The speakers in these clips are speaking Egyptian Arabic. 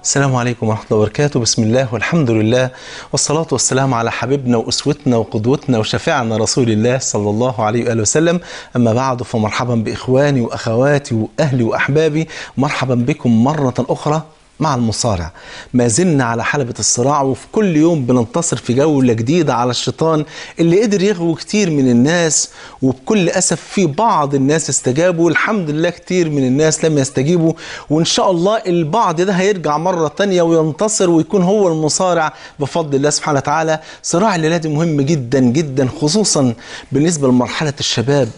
السلام عليكم ورحمة الله وبركاته بسم الله والحمد لله والصلاة والسلام على حبيبنا وأسوتنا وقدوتنا وشفيعنا رسول الله صلى الله عليه وآله وسلم أما بعد فمرحبا بإخواني وأخواتي وأهلي وأحبابي مرحبا بكم مرة أخرى مع المصارع ما زلنا على حلبة الصراع وفي كل يوم بننتصر في جولة جديدة على الشيطان اللي قدر يغوي كتير من الناس وبكل أسف في بعض الناس استجابوا والحمد لله كتير من الناس لم يستجيبوا وإن شاء الله البعض ده هيرجع مرة تانية وينتصر ويكون هو المصارع بفضل الله سبحانه وتعالى صراع الليلة دي مهم جدا جدا خصوصا بالنسبة لمرحلة الشباب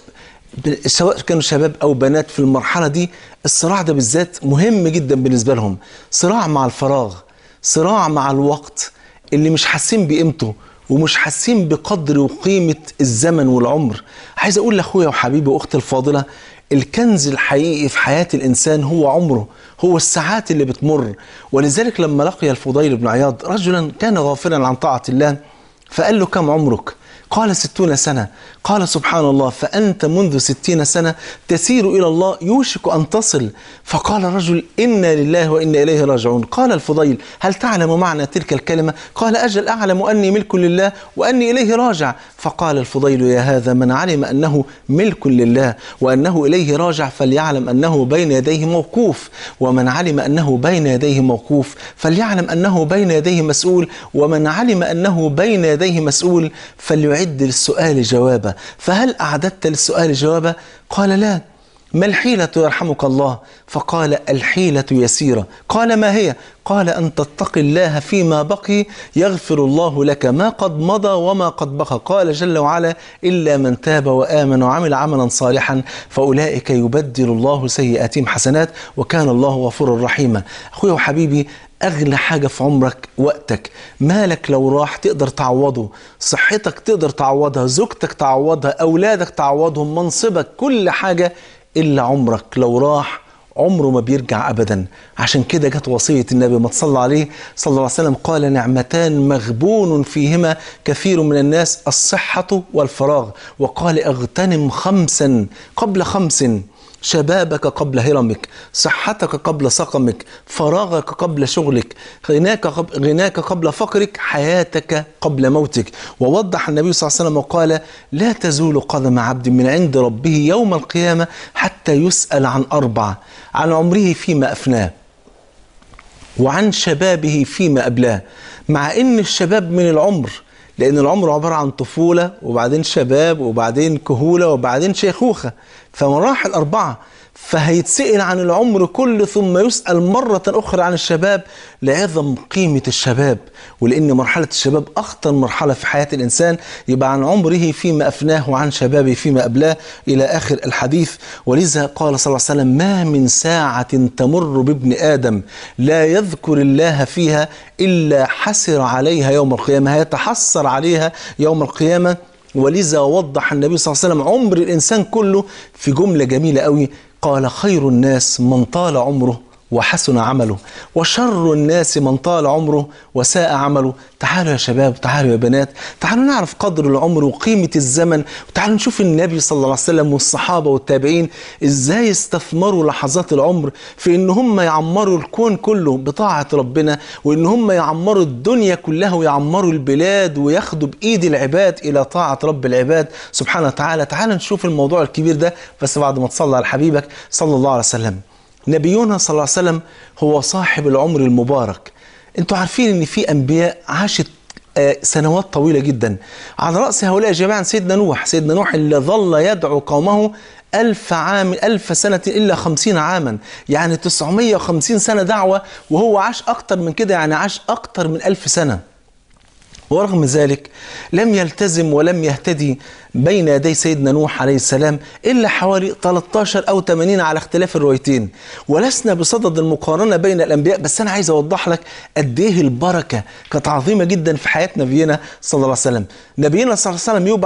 سواء كانوا شباب او بنات في المرحله دي الصراع ده بالذات مهم جدا بالنسبه لهم صراع مع الفراغ صراع مع الوقت اللي مش حاسين بقيمته ومش حاسين بقدر وقيمه الزمن والعمر عايز اقول لاخويا وحبيبي واختي الفاضله الكنز الحقيقي في حياه الانسان هو عمره هو الساعات اللي بتمر ولذلك لما لقي الفضيل بن عياض رجلا كان غافلا عن طاعه الله فقال له كم عمرك قال ستون سنة قال سبحان الله فأنت منذ ستين سنة تسير إلى الله يوشك أن تصل فقال الرجل إنا لله وإنا إليه راجعون قال الفضيل هل تعلم معنى تلك الكلمة قال أجل أعلم أني ملك لله وأني إليه راجع فقال الفضيل يا هذا من علم أنه ملك لله وأنه إليه راجع فليعلم أنه بين يديه موقوف ومن علم أنه بين يديه موقوف فليعلم أنه بين يديه مسؤول ومن علم أنه بين يديه مسؤول فليعلم أعد للسؤال جوابا فهل أعددت للسؤال جوابا قال لا ما الحيلة يرحمك الله فقال الحيلة يسيرة قال ما هي قال أن تتقي الله فيما بقي يغفر الله لك ما قد مضى وما قد بقى قال جل وعلا إلا من تاب وآمن وعمل عملا صالحا فأولئك يبدل الله سيئاتهم حسنات وكان الله غفورا رحيما أخويا وحبيبي أغلى حاجة في عمرك وقتك مالك لو راح تقدر تعوضه صحتك تقدر تعوضها زوجتك تعوضها أولادك تعوضهم منصبك كل حاجة إلا عمرك لو راح عمره ما بيرجع ابدا عشان كده جت وصيه النبي ما تصلى عليه صلى الله عليه وسلم قال نعمتان مغبون فيهما كثير من الناس الصحه والفراغ وقال اغتنم خمسا قبل خمس شبابك قبل هرمك صحتك قبل سقمك فراغك قبل شغلك غناك قبل, غناك قبل فقرك حياتك قبل موتك ووضح النبي صلى الله عليه وسلم وقال لا تزول قدم عبد من عند ربه يوم القيامة حتى يسأل عن أربع عن عمره فيما أفناه وعن شبابه فيما أبلاه مع أن الشباب من العمر لأن العمر عبارة عن طفولة وبعدين شباب وبعدين كهولة وبعدين شيخوخة فمراحل أربعة فهيتسأل عن العمر كله ثم يسأل مرة أخرى عن الشباب لعظم قيمة الشباب ولأن مرحلة الشباب أخطر مرحلة في حياة الإنسان يبقى عن عمره فيما أفناه وعن شبابه فيما أبلاه إلى آخر الحديث ولذا قال صلى الله عليه وسلم ما من ساعة تمر بابن آدم لا يذكر الله فيها إلا حسر عليها يوم القيامة هيتحسر عليها يوم القيامة ولذا وضح النبي صلى الله عليه وسلم عمر الإنسان كله في جملة جميلة قوي قال خير الناس من طال عمره وحسن عمله وشر الناس من طال عمره وساء عمله تعالوا يا شباب تعالوا يا بنات تعالوا نعرف قدر العمر وقيمة الزمن وتعالوا نشوف النبي صلى الله عليه وسلم والصحابة والتابعين ازاي استثمروا لحظات العمر في ان هم يعمروا الكون كله بطاعة ربنا وان هم يعمروا الدنيا كلها ويعمروا البلاد وياخدوا بايد العباد الى طاعة رب العباد سبحانه وتعالى تعالوا نشوف الموضوع الكبير ده بس بعد ما تصلى على حبيبك صلى الله عليه وسلم نبينا صلى الله عليه وسلم هو صاحب العمر المبارك انتوا عارفين ان في انبياء عاشت سنوات طويلة جدا على رأس هؤلاء جميعا سيدنا نوح سيدنا نوح اللي ظل يدعو قومه ألف عام ألف سنة إلا خمسين عاما يعني تسعمية وخمسين سنة دعوة وهو عاش أكتر من كده يعني عاش أكتر من ألف سنة ورغم ذلك لم يلتزم ولم يهتدي بين يدي سيدنا نوح عليه السلام إلا حوالي 13 أو 80 على اختلاف الروايتين ولسنا بصدد المقارنة بين الأنبياء بس أنا عايز أوضح لك قد إيه البركة كانت عظيمة جدا في حياة نبينا صلى الله عليه وسلم نبينا صلى الله عليه وسلم يبعث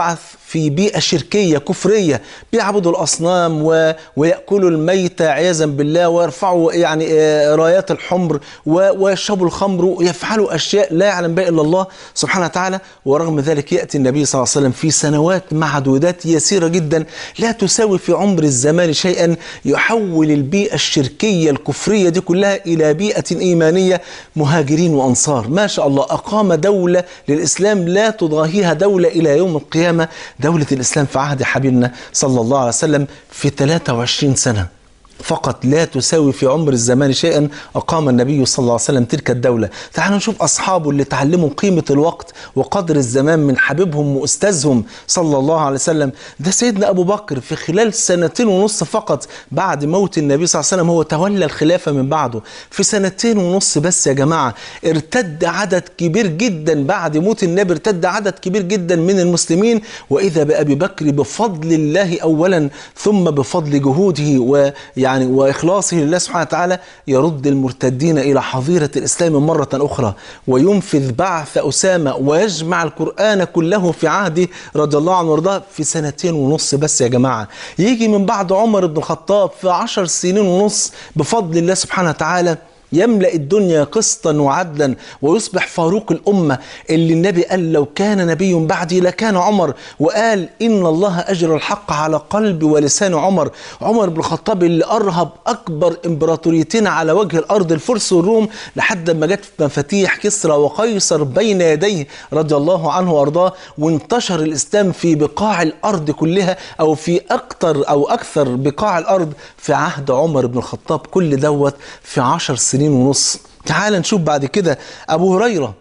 في بيئة شركية كفرية بيعبدوا الأصنام و... ويأكلوا الميت عياذا بالله ويرفعوا يعني آه، رايات الحمر و... ويشربوا الخمر ويفعلوا أشياء لا يعلم بها إلا الله سبحانه وتعالى ورغم ذلك يأتي النبي صلى الله عليه وسلم في سنوات معدودات يسيرة جدا لا تساوي في عمر الزمان شيئا يحول البيئة الشركية الكفرية دي كلها إلى بيئة إيمانية مهاجرين وأنصار ما شاء الله أقام دولة للإسلام لا تضاهيها دولة إلى يوم القيامة دولة الإسلام في عهد حبيبنا صلى الله عليه وسلم في 23 سنة فقط لا تساوي في عمر الزمان شيئا أقام النبي صلى الله عليه وسلم تلك الدولة تعالوا نشوف أصحابه اللي تعلموا قيمة الوقت وقدر الزمان من حبيبهم وأستاذهم صلى الله عليه وسلم ده سيدنا أبو بكر في خلال سنتين ونص فقط بعد موت النبي صلى الله عليه وسلم هو تولى الخلافة من بعده في سنتين ونص بس يا جماعة ارتد عدد كبير جدا بعد موت النبي ارتد عدد كبير جدا من المسلمين وإذا بأبي بكر بفضل الله أولا ثم بفضل جهوده ويعني وإخلاصه لله سبحانه وتعالى يرد المرتدين إلى حظيرة الإسلام مرة أخرى وينفذ بعث أسامة ويجمع القرآن كله في عهده رضي الله عنه وارضاه في سنتين ونص بس يا جماعة يجي من بعد عمر بن الخطاب في عشر سنين ونص بفضل الله سبحانه وتعالى يملأ الدنيا قسطا وعدلا ويصبح فاروق الأمة اللي النبي قال لو كان نبي بعدي لكان عمر وقال إن الله أجر الحق على قلب ولسان عمر عمر بن الخطاب اللي أرهب أكبر إمبراطوريتين على وجه الأرض الفرس والروم لحد ما جت مفاتيح كسرى وقيصر بين يديه رضي الله عنه وأرضاه وانتشر الإسلام في بقاع الأرض كلها أو في أكثر أو أكثر بقاع الأرض في عهد عمر بن الخطاب كل دوت في عشر سنين ونص تعال نشوف بعد كده أبو هريرة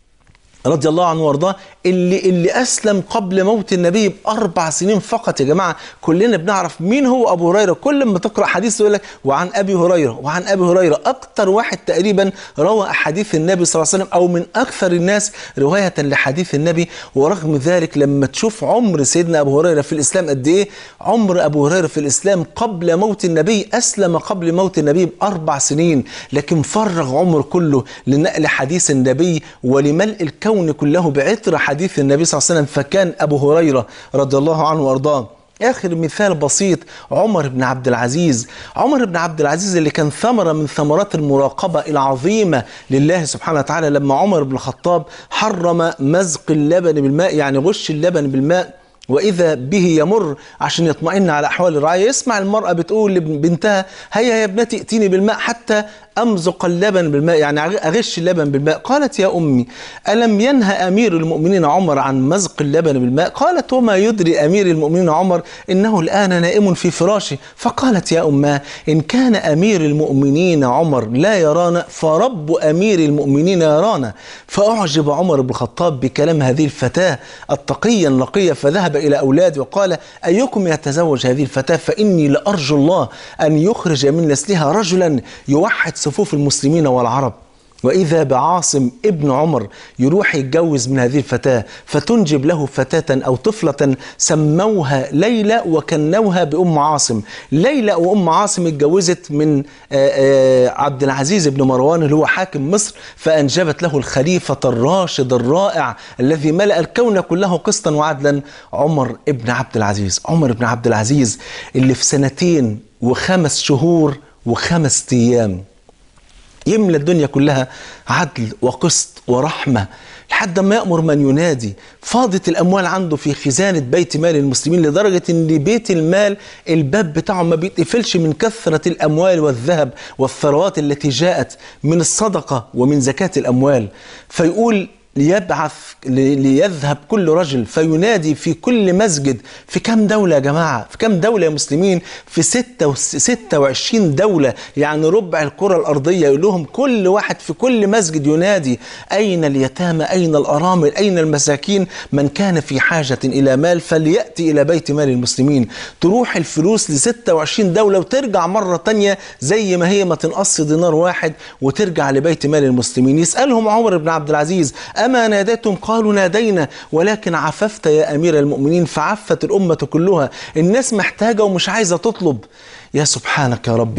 رضي الله عنه وارضاه اللي اللي اسلم قبل موت النبي باربع سنين فقط يا جماعه كلنا بنعرف مين هو ابو هريره كل ما تقرا حديث يقول لك وعن ابي هريره وعن ابي هريره اكتر واحد تقريبا روى احاديث النبي صلى الله عليه وسلم او من اكثر الناس روايه لحديث النبي ورغم ذلك لما تشوف عمر سيدنا ابو هريره في الاسلام قد ايه عمر ابو هريره في الاسلام قبل موت النبي اسلم قبل موت النبي باربع سنين لكن فرغ عمر كله لنقل حديث النبي ولملء الكون الكون كله بعطر حديث النبي صلى الله عليه وسلم فكان أبو هريرة رضي الله عنه وأرضاه آخر مثال بسيط عمر بن عبد العزيز عمر بن عبد العزيز اللي كان ثمرة من ثمرات المراقبة العظيمة لله سبحانه وتعالى لما عمر بن الخطاب حرم مزق اللبن بالماء يعني غش اللبن بالماء وإذا به يمر عشان يطمئن على أحوال الرعاية يسمع المرأة بتقول لبنتها هيا يا ابنتي ائتيني بالماء حتى أمزق اللبن بالماء يعني أغش اللبن بالماء قالت يا أمي ألم ينهى أمير المؤمنين عمر عن مزق اللبن بالماء قالت وما يدري أمير المؤمنين عمر إنه الآن نائم في فراشه فقالت يا أماه إن كان أمير المؤمنين عمر لا يرانا فرب أمير المؤمنين يرانا فأعجب عمر بن الخطاب بكلام هذه الفتاة التقية النقية فذهب إلى أولاده وقال أيكم يتزوج هذه الفتاة فإني لأرجو الله أن يخرج من نسلها رجلا يوحد صفوف المسلمين والعرب وإذا بعاصم ابن عمر يروح يتجوز من هذه الفتاة فتنجب له فتاة أو طفلة سموها ليلى وكنوها بأم عاصم ليلى وأم عاصم اتجوزت من عبد العزيز بن مروان اللي هو حاكم مصر فأنجبت له الخليفة الراشد الرائع الذي ملأ الكون كله قسطا وعدلا عمر ابن عبد العزيز عمر بن عبد العزيز اللي في سنتين وخمس شهور وخمس أيام يملى الدنيا كلها عدل وقسط ورحمة لحد ما يأمر من ينادي فاضت الأموال عنده في خزانة بيت مال المسلمين لدرجة أن بيت المال الباب بتاعه ما بيتقفلش من كثرة الأموال والذهب والثروات التي جاءت من الصدقة ومن زكاة الأموال فيقول ليبعث ليذهب كل رجل فينادي في كل مسجد في كم دولة يا جماعة في كم دولة يا مسلمين في ستة ستة وعشرين دولة يعني ربع الكرة الأرضية يقول لهم كل واحد في كل مسجد ينادي أين اليتامى أين الأرامل أين المساكين من كان في حاجة إلى مال فليأتي إلى بيت مال المسلمين تروح الفلوس ل 26 دولة وترجع مرة تانية زي ما هي ما تنقص دينار واحد وترجع لبيت مال المسلمين يسألهم عمر بن عبد العزيز أما ناديتم قالوا نادينا ولكن عففت يا أمير المؤمنين فعفت الأمة كلها الناس محتاجة ومش عايزة تطلب يا سبحانك يا ربي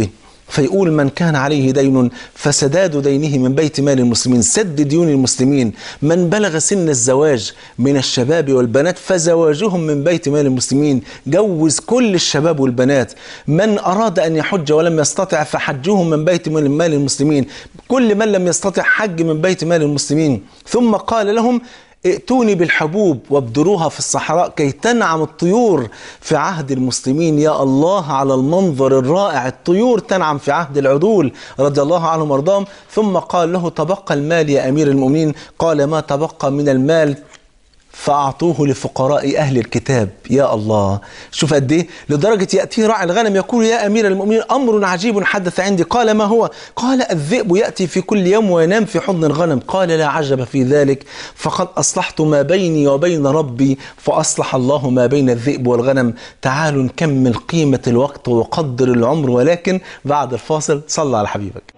فيقول من كان عليه دين فسداد دينه من بيت مال المسلمين سد ديون المسلمين من بلغ سن الزواج من الشباب والبنات فزواجهم من بيت مال المسلمين جوز كل الشباب والبنات من أراد أن يحج ولم يستطع فحجهم من بيت مال المسلمين كل من لم يستطع حج من بيت مال المسلمين ثم قال لهم ائتوني بالحبوب وابدروها في الصحراء كي تنعم الطيور في عهد المسلمين يا الله على المنظر الرائع الطيور تنعم في عهد العدول رضي الله عنهم وارضاهم ثم قال له تبقى المال يا امير المؤمنين قال ما تبقى من المال فأعطوه لفقراء أهل الكتاب يا الله شوف قد إيه لدرجة يأتي راعي الغنم يقول يا أمير المؤمنين أمر عجيب حدث عندي قال ما هو قال الذئب يأتي في كل يوم وينام في حضن الغنم قال لا عجب في ذلك فقد أصلحت ما بيني وبين ربي فأصلح الله ما بين الذئب والغنم تعالوا نكمل قيمة الوقت وقدر العمر ولكن بعد الفاصل صلى على حبيبك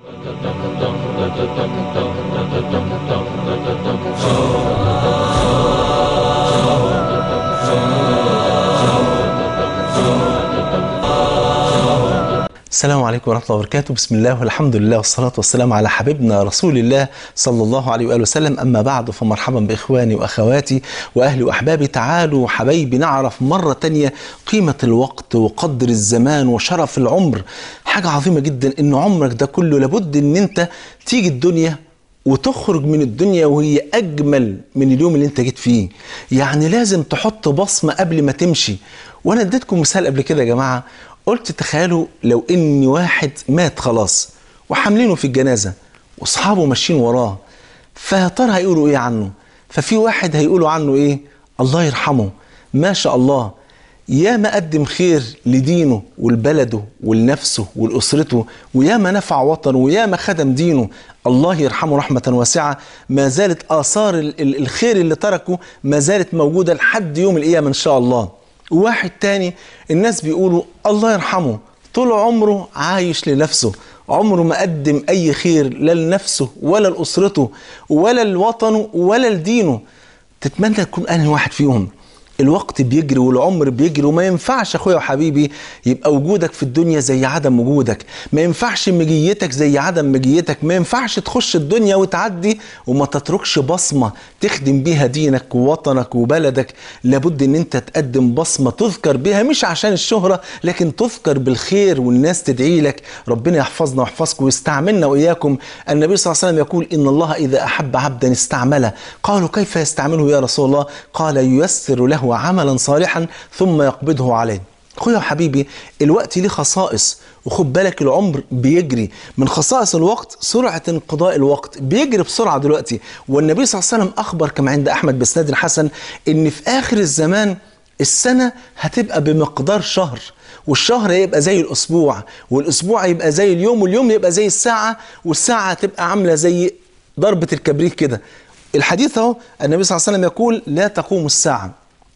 السلام عليكم ورحمة الله وبركاته بسم الله والحمد لله والصلاة والسلام على حبيبنا رسول الله صلى الله عليه وآله وسلم أما بعد فمرحبا بإخواني وأخواتي وأهلي وأحبابي تعالوا حبايبي نعرف مرة تانية قيمة الوقت وقدر الزمان وشرف العمر حاجة عظيمة جدا إن عمرك ده كله لابد إن أنت تيجي الدنيا وتخرج من الدنيا وهي أجمل من اليوم اللي أنت جيت فيه يعني لازم تحط بصمة قبل ما تمشي وأنا اديتكم مثال قبل كده يا جماعة قلت تخيلوا لو ان واحد مات خلاص وحاملينه في الجنازه واصحابه ماشيين وراه فيا ترى هيقولوا ايه عنه ففي واحد هيقولوا عنه ايه الله يرحمه ما شاء الله يا ما قدم خير لدينه ولبلده ولنفسه ولأسرته ويا ما نفع وطنه ويا ما خدم دينه الله يرحمه رحمة واسعة ما زالت آثار الخير اللي تركه ما زالت موجودة لحد يوم القيامة إن شاء الله واحد تاني الناس بيقولوا الله يرحمه طول عمره عايش لنفسه عمره ما قدم أي خير لا لنفسه ولا لأسرته ولا لوطنه ولا لدينه تتمنى تكون أنا واحد فيهم الوقت بيجري والعمر بيجري وما ينفعش اخويا وحبيبي يبقى وجودك في الدنيا زي عدم وجودك ما ينفعش مجيتك زي عدم مجيتك ما ينفعش تخش الدنيا وتعدي وما تتركش بصمة تخدم بيها دينك ووطنك وبلدك لابد ان انت تقدم بصمة تذكر بها مش عشان الشهرة لكن تذكر بالخير والناس تدعي لك ربنا يحفظنا ويحفظكم ويستعملنا واياكم النبي صلى الله عليه وسلم يقول ان الله اذا احب عبدا استعمله قالوا كيف يستعمله يا رسول الله قال ييسر له عملا صالحا ثم يقبضه عليه اخويا وحبيبي الوقت ليه خصائص وخد بالك العمر بيجري من خصائص الوقت سرعة انقضاء الوقت بيجري بسرعة دلوقتي والنبي صلى الله عليه وسلم أخبر كما عند أحمد بسناد الحسن إن في آخر الزمان السنة هتبقى بمقدار شهر والشهر يبقى زي الأسبوع والأسبوع يبقى زي اليوم واليوم يبقى زي الساعة والساعة تبقى عاملة زي ضربة الكبريت كده الحديث اهو النبي صلى الله عليه وسلم يقول لا تقوم الساعة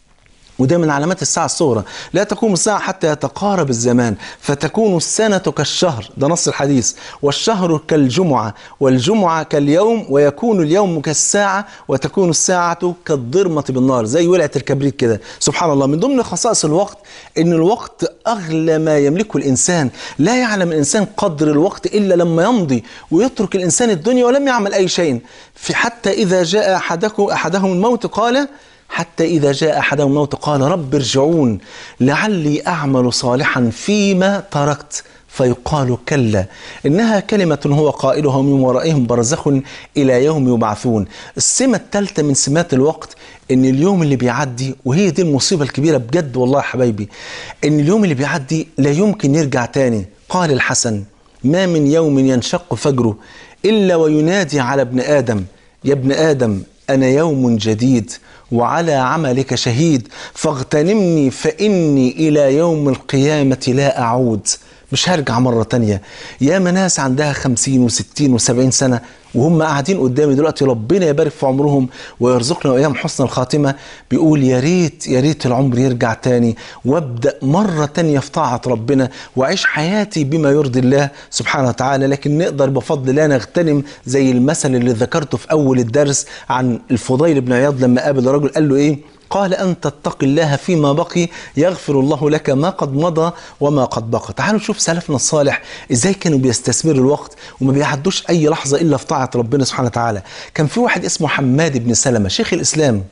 وده من علامات الساعة الصغرى لا تقوم الساعة حتى يتقارب الزمان فتكون السنة كالشهر ده نص الحديث والشهر كالجمعة والجمعة كاليوم ويكون اليوم كالساعة وتكون الساعة كالضرمة بالنار زي ولعة الكبريت كده سبحان الله من ضمن خصائص الوقت ان الوقت اغلى ما يملكه الانسان لا يعلم الانسان قدر الوقت الا لما يمضي ويترك الانسان الدنيا ولم يعمل اي شيء في حتى اذا جاء احدكم احدهم الموت قال حتى إذا جاء أحدهم الموت قال رب ارجعون لعلي أعمل صالحا فيما تركت فيقال كلا إنها كلمة هو قائلها من ورائهم برزخ إلى يوم يبعثون السمة الثالثة من سمات الوقت إن اليوم اللي بيعدي وهي دي المصيبة الكبيرة بجد والله يا حبايبي إن اليوم اللي بيعدي لا يمكن يرجع تاني قال الحسن ما من يوم ينشق فجره إلا وينادي على ابن آدم يا ابن آدم أنا يوم جديد وعلى عملك شهيد فاغتنمني فإني إلى يوم القيامة لا أعود مش هرجع مرة تانية يا ناس عندها خمسين وستين وسبعين سنة وهم قاعدين قدامي دلوقتي ربنا يبارك في عمرهم ويرزقنا وايام حسن الخاتمه بيقول يا ريت يا ريت العمر يرجع تاني وابدا مره تانيه في طاعه ربنا واعيش حياتي بما يرضي الله سبحانه وتعالى لكن نقدر بفضل الله نغتنم زي المثل اللي ذكرته في اول الدرس عن الفضيل بن عياض لما قابل رجل قال له ايه قال أن تتق الله فيما بقي يغفر الله لك ما قد مضى وما قد بقى تعالوا نشوف سلفنا الصالح إزاي كانوا بيستثمروا الوقت وما بيعدوش أي لحظة إلا في طاعة ربنا سبحانه وتعالى كان في واحد اسمه حماد بن سلمة شيخ الإسلام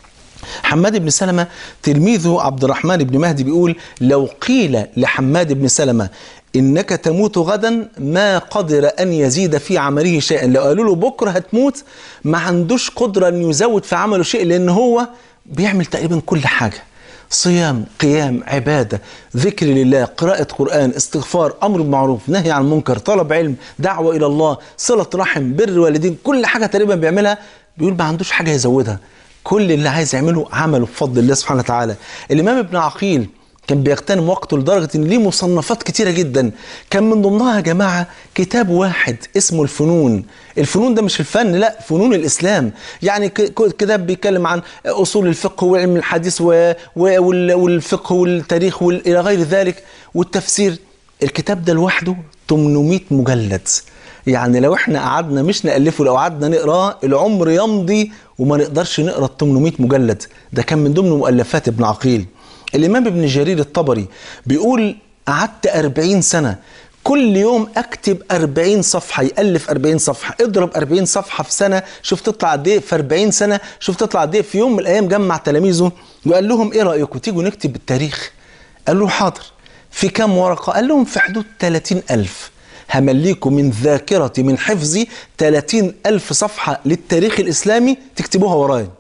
حماد بن سلمة تلميذه عبد الرحمن بن مهدي بيقول لو قيل لحماد بن سلمة إنك تموت غدا ما قدر أن يزيد في عمله شيئا لو قالوا له بكرة هتموت ما عندوش قدرة أن يزود في عمله شيء لأن هو بيعمل تقريبا كل حاجة صيام قيام عبادة ذكر لله قراءة قرآن استغفار أمر بالمعروف نهي عن المنكر طلب علم دعوة إلى الله صلة رحم بر والدين كل حاجة تقريبا بيعملها بيقول ما عندوش حاجة يزودها كل اللي عايز يعمله عمله بفضل الله سبحانه وتعالى الإمام ابن عقيل كان بيغتنم وقته لدرجة إن ليه مصنفات كتيرة جدا كان من ضمنها يا جماعة كتاب واحد اسمه الفنون الفنون ده مش الفن لا فنون الإسلام يعني كتاب بيتكلم عن أصول الفقه وعلم الحديث والفقه والتاريخ إلى غير ذلك والتفسير الكتاب ده لوحده 800 مجلد يعني لو احنا قعدنا مش نألفه لو قعدنا نقراه العمر يمضي وما نقدرش نقرا ال 800 مجلد ده كان من ضمن مؤلفات ابن عقيل الإمام ابن جرير الطبري بيقول قعدت 40 سنة كل يوم اكتب 40 صفحة يألف 40 صفحة اضرب 40 صفحة في سنة شوف تطلع قد ايه في 40 سنة شوف تطلع قد ايه في يوم من الأيام جمع تلاميذه وقال لهم ايه رأيكم تيجوا نكتب التاريخ قالوا حاضر في كام ورقة قال لهم في حدود 30 ألف همليكم من ذاكرتي من حفظي 30 ألف صفحة للتاريخ الإسلامي تكتبوها ورايا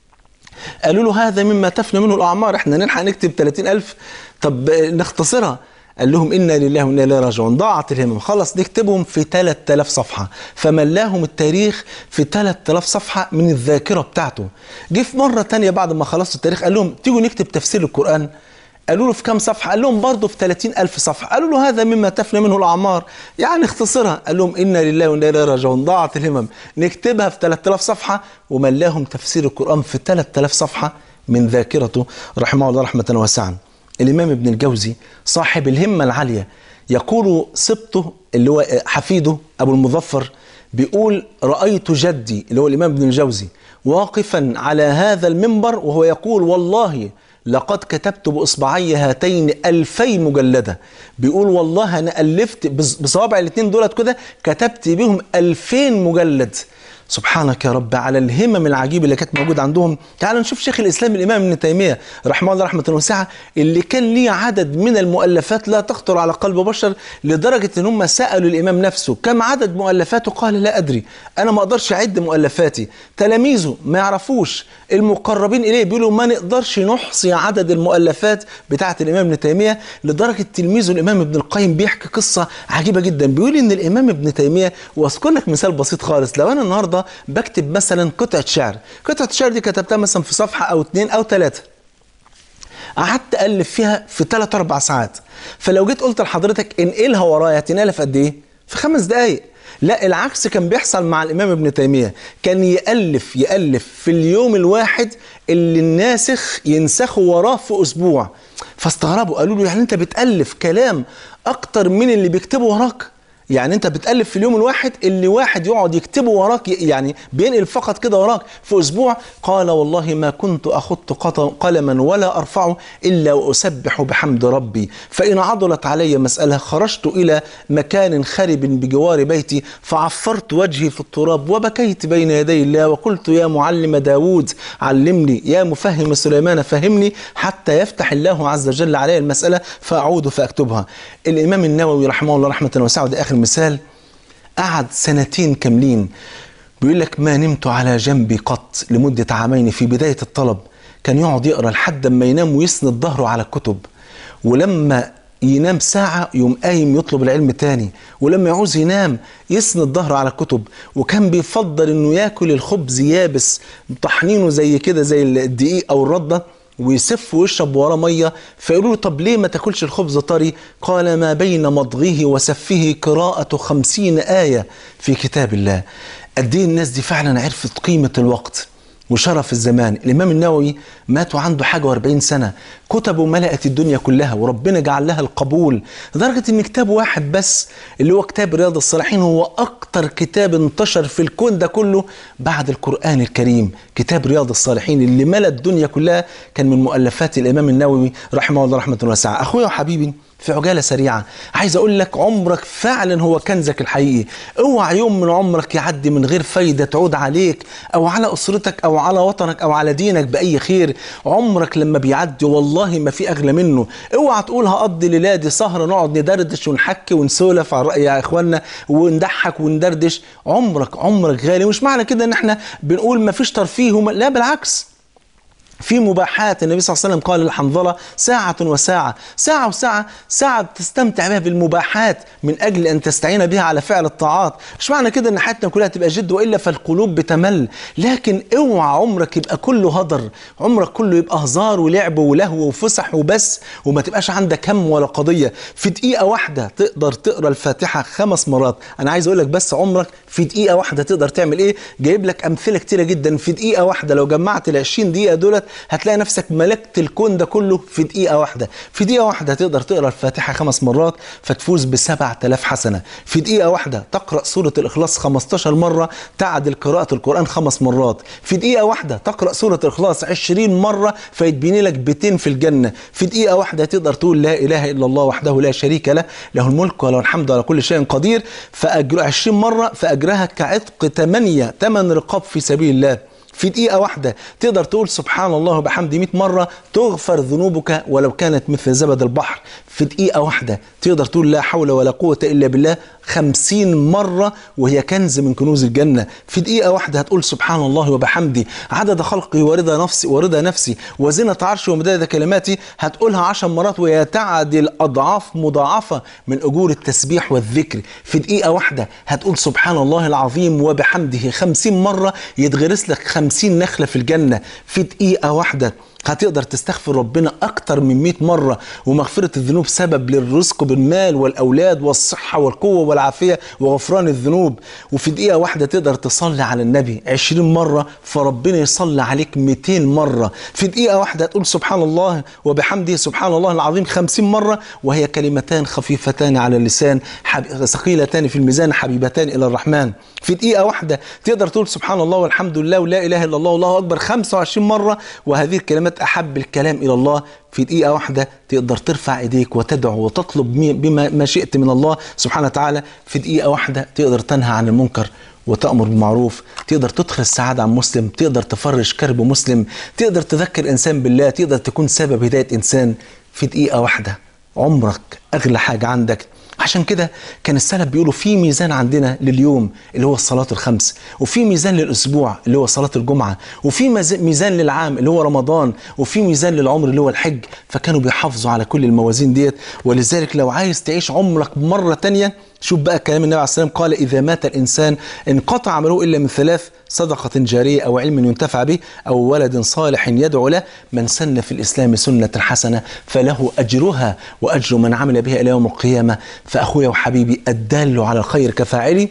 قالوا له هذا مما تفنى منه الأعمار احنا نلحق نكتب 30 ألف طب نختصرها قال لهم إنا لله وإنا إليه راجعون ضاعت الهمم خلص نكتبهم في 3000 صفحة فملاهم التاريخ في 3000 صفحة من الذاكرة بتاعته جه في مرة تانية بعد ما خلصوا التاريخ قال لهم تيجوا نكتب تفسير القرآن قالوا له في كام صفحة قال لهم برضه في 30 ألف صفحة قالوا له هذا مما تفنى منه الأعمار يعني اختصرها قال لهم إنا لله وإنا إليه راجعون ضاعت الهمم نكتبها في 3000 صفحة وملاهم تفسير القرآن في 3000 صفحة من ذاكرته رحمه الله رحمة واسعة الإمام ابن الجوزي صاحب الهمة العالية يقول سبطه اللي هو حفيده أبو المظفر بيقول رأيت جدي اللي هو الإمام ابن الجوزي واقفا على هذا المنبر وهو يقول والله لقد كتبت بإصبعي هاتين ألفي مجلدة بيقول والله أنا ألفت بصوابع الاثنين دولت كده كتبت بهم ألفين مجلد سبحانك يا رب على الهمم العجيبه اللي كانت موجوده عندهم تعال نشوف شيخ الاسلام الامام ابن تيميه رحمه الله رحمه واسعه اللي كان ليه عدد من المؤلفات لا تخطر على قلب بشر لدرجه ان هم سالوا الامام نفسه كم عدد مؤلفاته قال لا ادري انا ما اقدرش اعد مؤلفاتي تلاميذه ما يعرفوش المقربين اليه بيقولوا ما نقدرش نحصي عدد المؤلفات بتاعه الامام ابن تيميه لدرجه تلميذه الامام ابن القيم بيحكي قصه عجيبه جدا بيقول ان الامام ابن تيميه واذكر لك مثال بسيط خالص لو انا النهارده بكتب مثلا قطعة شعر قطعة الشعر دي كتبتها مثلا في صفحة أو اتنين أو تلاتة قعدت ألف فيها في تلات أربع ساعات فلو جيت قلت لحضرتك انقلها ورايا هتنقلها في قد إيه؟ في خمس دقايق لا العكس كان بيحصل مع الإمام ابن تيمية كان يألف يألف في اليوم الواحد اللي الناسخ ينسخه وراه في أسبوع فاستغربوا قالوا له يعني أنت بتألف كلام أكتر من اللي بيكتبه وراك يعني انت بتالف في اليوم الواحد اللي واحد يقعد يكتبه وراك يعني بينقل فقط كده وراك في اسبوع قال والله ما كنت اخط قلما ولا ارفعه الا واسبح بحمد ربي فان عضلت علي مساله خرجت الى مكان خرب بجوار بيتي فعفرت وجهي في التراب وبكيت بين يدي الله وقلت يا معلم داود علمني يا مفهم سليمان فهمني حتى يفتح الله عز وجل علي المساله فاعود فاكتبها الامام النووي رحمه الله رحمه واسعه ده اخر مثال قعد سنتين كاملين بيقول لك ما نمت على جنبي قط لمدة عامين في بداية الطلب كان يقعد يقرا لحد ما ينام ويسند ظهره على الكتب ولما ينام ساعة يقوم قايم يطلب العلم تاني ولما يعوز ينام يسند ظهره على الكتب وكان بيفضل انه ياكل الخبز يابس طحنينه زي كده زي الدقيق او الردة ويسف ويشرب وراه ميه فيقولوا له طب ليه ما تاكلش الخبز طري؟ قال ما بين مضغه وسفه قراءة خمسين آية في كتاب الله. قد ايه الناس دي فعلا عرفت قيمة الوقت. وشرف الزمان الإمام النووي مات وعنده حاجة واربعين سنة كتبه ملأت الدنيا كلها وربنا جعل لها القبول لدرجة إن كتاب واحد بس اللي هو كتاب رياض الصالحين هو أكتر كتاب انتشر في الكون ده كله بعد القرآن الكريم كتاب رياض الصالحين اللي ملأ الدنيا كلها كان من مؤلفات الإمام النووي رحمه الله رحمة واسعة أخويا وحبيبي في عجالة سريعة عايز أقول لك عمرك فعلا هو كنزك الحقيقي اوعى يوم من عمرك يعدي من غير فايدة تعود عليك أو على أسرتك أو على وطنك أو على دينك بأي خير عمرك لما بيعدي والله ما في أغلى منه اوعى تقول هقضي ليلة دي سهرة نقعد ندردش ونحكي ونسولف على رأي يا إخوانا ونضحك وندردش عمرك عمرك غالي مش معنى كده إن إحنا بنقول ما فيش ترفيه وما- لا بالعكس في مباحات النبي صلى الله عليه وسلم قال للحنظلة ساعة وساعة ساعة وساعة ساعة تستمتع بها بالمباحات من أجل أن تستعين بها على فعل الطاعات مش معنى كده أن حياتنا كلها تبقى جد وإلا فالقلوب بتمل لكن اوعى عمرك يبقى كله هدر عمرك كله يبقى هزار ولعب ولهو وفسح وبس وما تبقاش عندك هم ولا قضية في دقيقة واحدة تقدر تقرأ الفاتحة خمس مرات أنا عايز أقول لك بس عمرك في دقيقة واحدة تقدر تعمل إيه جايب لك أمثلة كتيرة جدا في دقيقة واحدة لو جمعت ال 20 دقيقة دولت هتلاقي نفسك ملكت الكون ده كله في دقيقة واحدة في دقيقة واحدة تقدر تقرأ الفاتحة خمس مرات فتفوز ب 7000 حسنة في دقيقة واحدة تقرأ سورة الإخلاص 15 مرة تعدل قراءة القرآن خمس مرات في دقيقة واحدة تقرأ سورة الإخلاص 20 مرة فيتبني لك بيتين في الجنة في دقيقة واحدة تقدر تقول لا إله إلا الله وحده لا شريك له له الملك وله الحمد على كل شيء قدير فأجر 20 مرة فأجرها كعتق 8 8 رقاب في سبيل الله في دقيقة واحدة تقدر تقول سبحان الله وبحمده 100 مرة تغفر ذنوبك ولو كانت مثل زبد البحر في دقيقة واحدة تقدر تقول لا حول ولا قوة إلا بالله خمسين مرة وهي كنز من كنوز الجنة في دقيقة واحدة هتقول سبحان الله وبحمده عدد خلقه ورضا نفسي ورضا نفسي وزنة عرشي ومداد كلماتي هتقولها عشر مرات وهي تعدل أضعاف مضاعفة من أجور التسبيح والذكر في دقيقة واحدة هتقول سبحان الله العظيم وبحمده خمسين مرة يتغرس لك خمسين نخلة في الجنة في دقيقة واحدة هتقدر تستغفر ربنا أكتر من 100 مرة ومغفرة الذنوب سبب للرزق بالمال والأولاد والصحة والقوة والعافية وغفران الذنوب وفي دقيقة واحدة تقدر تصلي على النبي 20 مرة فربنا يصلي عليك 200 مرة في دقيقة واحدة تقول سبحان الله وبحمده سبحان الله العظيم 50 مرة وهي كلمتان خفيفتان على اللسان حب... ثقيلتان في الميزان حبيبتان إلى الرحمن في دقيقة واحدة تقدر تقول سبحان الله والحمد لله ولا إله إلا الله والله أكبر 25 مرة وهذه الكلمات أحب الكلام إلى الله في دقيقة واحدة تقدر ترفع إيديك وتدعو وتطلب مي- بما ما شئت من الله سبحانه وتعالى في دقيقة واحدة تقدر تنهى عن المنكر وتأمر بالمعروف تقدر تدخل السعادة عن مسلم تقدر تفرج كرب مسلم تقدر تذكر إنسان بالله تقدر تكون سبب هداية إنسان في دقيقة واحدة عمرك أغلى حاجة عندك عشان كده كان السلف بيقولوا في ميزان عندنا لليوم اللي هو الصلاة الخمس وفي ميزان للأسبوع اللي هو صلاة الجمعة وفي مز- ميزان للعام اللي هو رمضان وفي ميزان للعمر اللي هو الحج فكانوا بيحافظوا على كل الموازين ديت ولذلك لو عايز تعيش عمرك مرة تانية شوف بقى كلام النبي عليه الصلاة والسلام قال إذا مات الإنسان انقطع عمله إلا من ثلاث صدقة جارية أو علم ينتفع به أو ولد صالح يدعو له من سن في الإسلام سنة حسنة فله أجرها وأجر من عمل بها إلى يوم القيامة فأخويا وحبيبي الدال على الخير كفاعله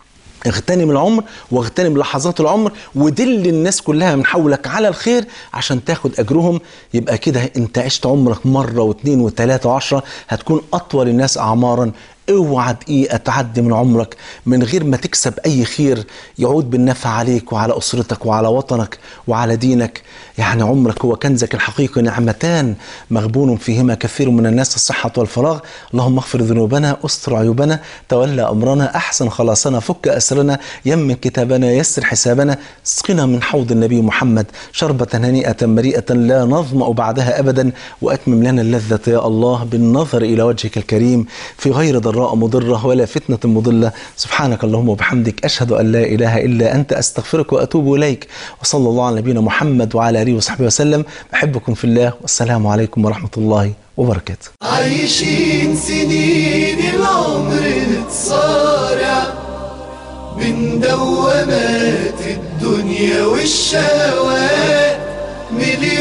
اغتنم العمر واغتنم لحظات العمر ودل الناس كلها من حولك على الخير عشان تاخد اجرهم يبقى كده انت عشت عمرك مره واثنين وثلاثه وعشره هتكون اطول الناس اعمارا اوعى دقيقه تعدي من عمرك من غير ما تكسب اي خير يعود بالنفع عليك وعلى اسرتك وعلى وطنك وعلى دينك يعني عمرك هو كنزك الحقيقي نعمتان مغبون فيهما كثير من الناس الصحه والفراغ اللهم اغفر ذنوبنا استر عيوبنا تولى امرنا احسن خلاصنا فك اسرنا يمن كتابنا يسر حسابنا اسقنا من حوض النبي محمد شربة هنيئة مريئة لا نظمأ بعدها أبدا وأتمم لنا اللذة يا الله بالنظر إلى وجهك الكريم في غير ضراء مضرة ولا فتنة مضلة سبحانك اللهم وبحمدك أشهد أن لا إله إلا أنت أستغفرك وأتوب إليك وصلى الله على نبينا محمد وعلى آله وصحبه وسلم بحبكم في الله والسلام عليكم ورحمة الله وبركاته عايشين سنين العمر نتصارع من دوامات الدنيا والشهوات مليون